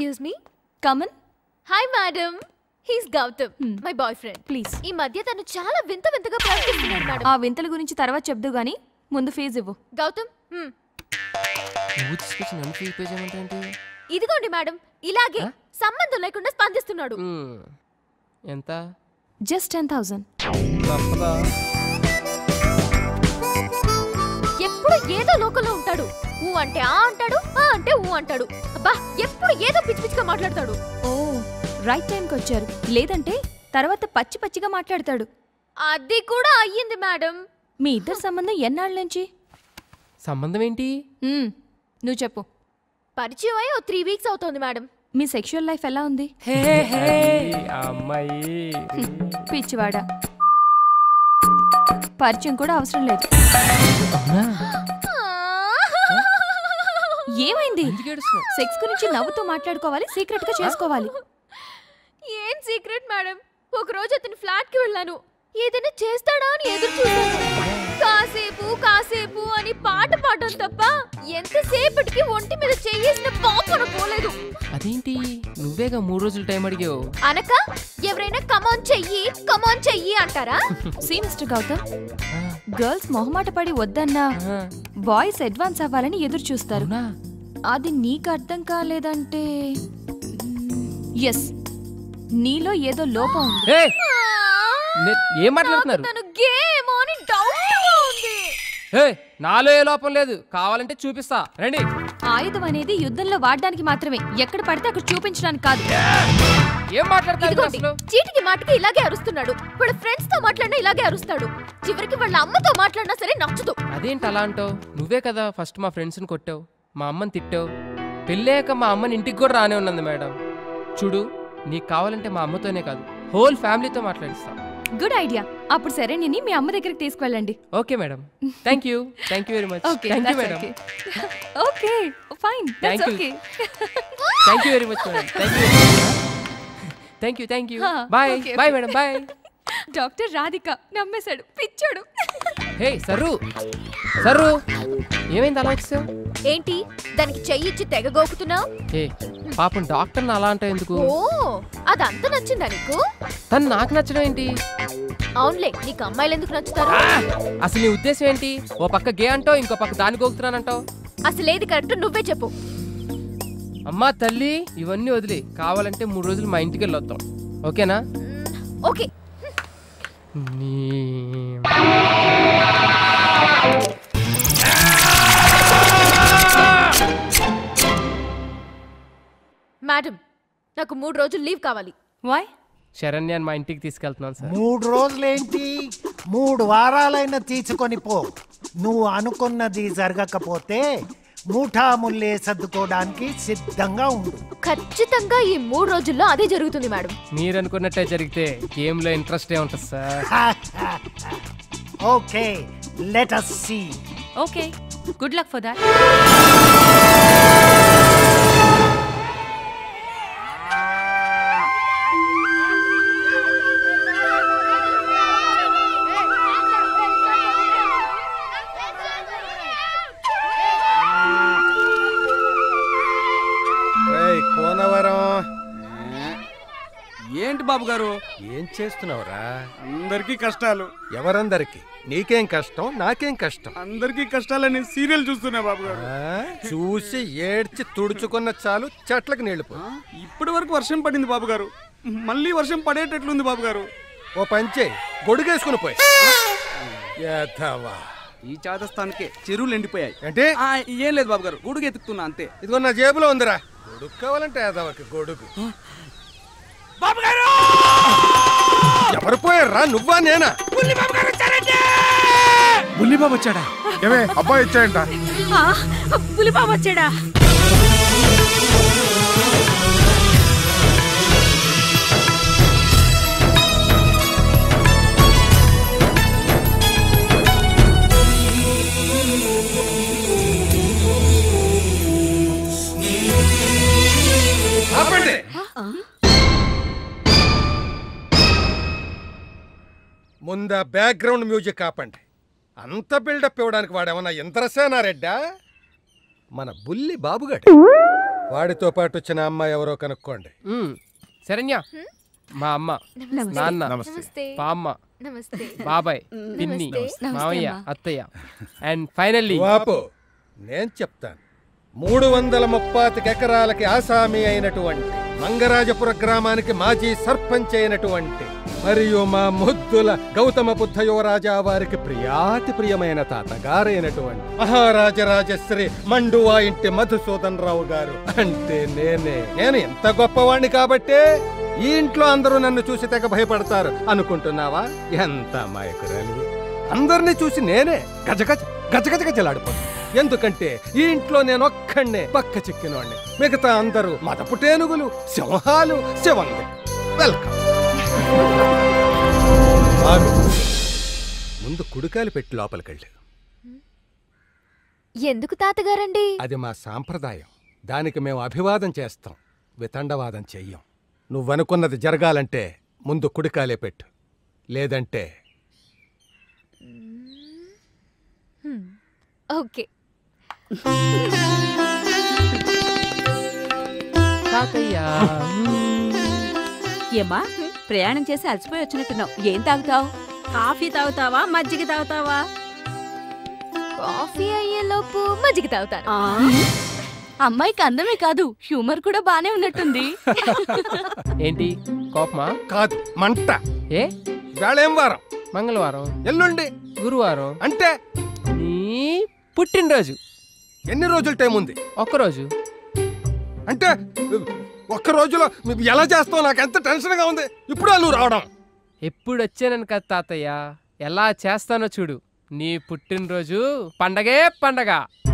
Excuse me come on hi madam he's Gautam Hmm. My boyfriend please ఈ మధ్య తను చాలా వింత వింతగా ప్రవర్తిస్తున్నాడు మేడం ఆ వింతల గురించి తర్వాత చెప్దు గానీ ముందు ఫీజు ఇవ్వు గౌతమ్ hmm. నువ్వు తీసుకొచ్చి నన్ను ఫీజు పే చేయమంటే ఇదిగోండి మేడం ఇలాగే సంబంధం లేకుండా స్పందిస్తున్నాడు ఎంత జస్ట్ టెన్ థౌసండ్ తప్పదా ఎప్పుడు ఏదో లోకంలో ఉంటాడు ఊ అంటే ఆ అంటాడు ఆ అంటే ఊ అంటాడు అబ్బా ఎప్పుడు ఏదో పిచ్చి పిచ్చిగా మాట్లాడతాడు ఓ రైట్ టైంకి వచ్చారు లేదంటే తర్వాత పచ్చి పచ్చిగా మాట్లాడతాడు అది కూడా అయ్యింది మేడం మీ ఇద్దరు సంబంధం ఎన్నాళ్ళ నుంచి సంబంధం ఏంటి మ్మ్, నువ్వు చెప్పు పరిచయం అయి ఓ త్రీ వీక్స్ అవుతోంది మేడం మీ సెక్షువల్ లైఫ్ ఎలా ఉంది ఆ అమ్మాయి పిచ్చివాడా పరిచయం కూడా అవసరం లేదు ఏమైంది ఎందుకు ఏడుస్తున్నావు? సెక్స్ గురించి నవ్వుతూ మాట్లాడుకోవాలి సీక్రెట్ గా చేసుకోవాలి ఏం సీక్రెట్ మేడం ఒక రోజు అతని ఫ్లాట్ కి వెళ్ళాను ఏదైనా చేస్తాడా అని ఎదురు చూశాను కాసేపు కాసేపు అని పాట పాడడం తప్ప ఎంతసేపటికి ఒంటి మీద చేయేసిన పాపన పోలేదు అదేంటి నువ్వేగా మూడు రోజులు టైం అడిగావు అనక ఎవరైనా కమాన్ చెయ్యి కమాన్ చెయ్యి అంటారా సి మిస్టర్ గౌతమ్ ఆ, గర్ల్స్ మొహమాట పడి వద్దన్నా ఆ, బాయ్స్ అడ్వాన్స్ అవ్వాలని ఎదురు చూస్తారు అవునా అది నీకు అర్థం కాలేదంటే ఎస్ నీలో ఏదో లోపం ఉంది ఏయ్, నే- ఏం మాట్లాడుతున్నారు తను గేమ్ అని డౌట్ ఉంది ఏయ్, నాలో ఏ లోపం లేదు కావాలంటే చూపిస్తా రండి ఆయుధం అనేది యుద్ధంలో వాడడానికి మాత్రమే ఎక్కడ పడితే అక్కడ చూపించడానికి కాదు ఏం మాట్లాడుతున్నారు ఇదిగోండి అసలు చీటికి మాటికి ఇలాగే అరుస్తున్నాడు వాళ్ళ ఫ్రెండ్స్ తో మాట్లాడినా ఇలాగే అరుస్తాడు చివరికి వాళ్ళ అమ్మతో మాట్లాడినా సరే నచ్చదు అదేంటి అలా అంటావు నువ్వే కదా ఫస్ట్ మా ఫ్రెండ్స్ని కొట్టావు మా అమ్మని తిట్టావు పెళ్ళాక మా అమ్మని ఇంటికి కూడా రానే ఉన్నది మేడం చూడు నీకు కావాలంటే మా అమ్మతోనే కాదు హోల్ ఫ్యామిలీతో మాట్లాడిస్తా గుడ్ ఐడియా అప్పుడు సరే నేను మీ అమ్మ దగ్గరికి తీసుకువెళ్ళండి okay madam thank you thank you very much okay thank you madam okay fine Thank that's you. Okay thank you very much madam thank you thank you thank you Huh, bye okay, bye okay. Madam bye doctor Radhika నమ్మేశాడు పిచ్చాడు hey సరు సరు ఏమైంది అలా వచ్చావు ఏంటి దానికి చెయ్యి ఇచ్చి తెగ గోకుతున్నావు ఏ పాపం డాక్టర్ని అలా అంటావు ఎందుకు ఓ అదంతా నచ్చిందా నీకు తను నాకు నచ్చడం ఏంటి అవునులే నీకు అమ్మాయిలు ఎందుకు నచ్చుతారు ఆ! అసలు నీ ఉద్దేశం ఏంటి ఓ పక్క గే అంటావు ఇంకో పక్క దాని గోగుతున్నానంటావు అసలు ఏది కరెక్ట్ నువ్వే చెప్పు అమ్మా తల్లి ఇవన్నీ వదిలి కావాలంటే మూడు రోజులు మా ఇంటికి వెళ్ళొద్దాం ఓకేనా మ్మ్, ఓకే నీ- మేడం నాకు మూడు రోజులు లీవ్ కావాలి వై శరణ్యాన్ని మా ఇంటికి తీసుకెళ్తున్నాను సార్ మూడు రోజులేంటి మూడు వారాలైనా తీసుకొని పో నువ్వు అనుకున్నది జరగకపోతే ముఠా ముల్లే సర్దుకోవడానికి సిద్ధంగా ఉండు ఖచ్చితంగా ఈ మూడు రోజుల్లో అదే జరుగుతుంది మేడం మీరు అనుకున్నట్టే జరిగితే గేమ్లో ఇంట్రెస్టే ఉంటుంది sir okay let us see okay good luck for that ఏయ్ కోనవరం ఏంటి బాబు గారు ఏం చేస్తున్నావురా అందరికీ కష్టాలు ఎవరందరికి నీకేం కష్టం నాకేం కష్టం అందరికీ కష్టాలని సీరియల్ చూస్తున్నా బాబు గారు ఆ, చూసి ఏడ్చి తుడుచుకున్న చాలు చెట్లకు నీళ్లు పో ఇప్పటి వరకు వర్షం పడింది బాబు గారు మళ్ళీ వర్షం పడేటట్లుంది బాబు గారు ఓ పంచే గొడుగేసుకుని పోయి యథావా. ఈ చాదస్థానికే చెరువులు ఎండిపోయాయి ఏంటి ఆ, ఏం లేదు బాబు గారు గొడుగు ఎత్తుకుతున్నా అంతే ఇదిగో నా జేబులో ఉందిరా గొడుగు కావాలంటే యాదవకి గొడుగు బాబు గారు ఎవరు పోయారా నువ్వా నేనా బుల్లి బాబు వచ్చాడా ఏమే అబ్బాయి ఇచ్చాయంట పులిపాము వచ్చాడా ఆపండి ముందా బ్యాక్గ్రౌండ్ మ్యూజిక్ ఆపండి అంత బిల్డప్ ఇవ్వడానికి వాడేమన్నా ఇంద్రసేనారెడ్డా మన బుల్లి బాబుగాడు వాడితో పాటు వచ్చిన అమ్మాయి ఎవరో కనుక్కోండి మ్, శరణ్య మా అమ్మ నాన్న నమస్తే పామ్మ నమస్తే బాబాయ్ పిన్ని నమస్తే. మామయ్య అత్తయ్య అండ్ ఫైనల్లీ వాపు నేను చెప్తాను మూడు వందల ముప్పాతికి ఎకరాలకి ఆసామి అయినటువంటి మంగరాజపుర గ్రామానికి మాజీ సర్పంచ్ అయినటువంటి మరియు మా ముద్దుల గౌతమ బుద్ధ యువరాజా వారికి ప్రియాతి ప్రియమైన తాతగారైనటువంటి మహారాజరాజశ్రీ మండువా ఇంటి మధుసూదన్ రావు గారు అంటే నేనే నేను ఎంత గొప్పవాణ్ణి కాబట్టే ఈ ఇంట్లో అందరూ నన్ను చూసి తెగ భయపడతారు అనుకుంటున్నావా ఎంత మాయకురాలివి అందరినీ చూసి నేనే గజగజ గజగజ గజలాడిపోతాను ఎందుకంటే ఈ ఇంట్లో నేను ఒక్కడే పక్క చిక్కినవాడిని మిగతా అందరూ మదపుటేనుగులు సింహాలు శివంగులు వెల్కమ్ ఆగు. ముందు కుడికాలు పెట్టి లోపలికెళ్ళి ఎందుకు తాతగారండి అది మా సాంప్రదాయం దానికి మేము అభివాదం చేస్తాం వితండవాదం చెయ్యం నువ్వనుకున్నది జరగాలంటే ముందు కుడికాలే పెట్టు లేదంటే ఓకే తాతయ్య ఏమ్మా ప్రయాణం చేసి అలసిపోయి వచ్చినట్టున్నావు ఏం తాగుతావు కాఫీ తాగుతావా మజ్జిగ తాగుతావా కాఫీ అయ్యేలోపు మజ్జిగ తాగుతాను అమ్మాయికి అందమే కాదు హ్యూమర్ కూడా బానే ఉన్నట్టుంది ఏంటి కోపమా కాదు మంట ఏ వేళేం వారం మంగళవారం ఎల్లుండి గురువారం అంటే నీ పుట్టినరోజు ఎన్ని రోజుల టైం ఉంది ఒక్కరోజు అంటే ఒక్క రోజులో నువ్వు ఎలా చేస్తావు నాకు ఎంత టెన్షన్గా ఉంది ఇప్పుడు నువ్వు రావడం ఎప్పుడు వచ్చానని కదా తాతయ్య ఎలా చేస్తానో చూడు నీ పుట్టినరోజు పండగే పండగ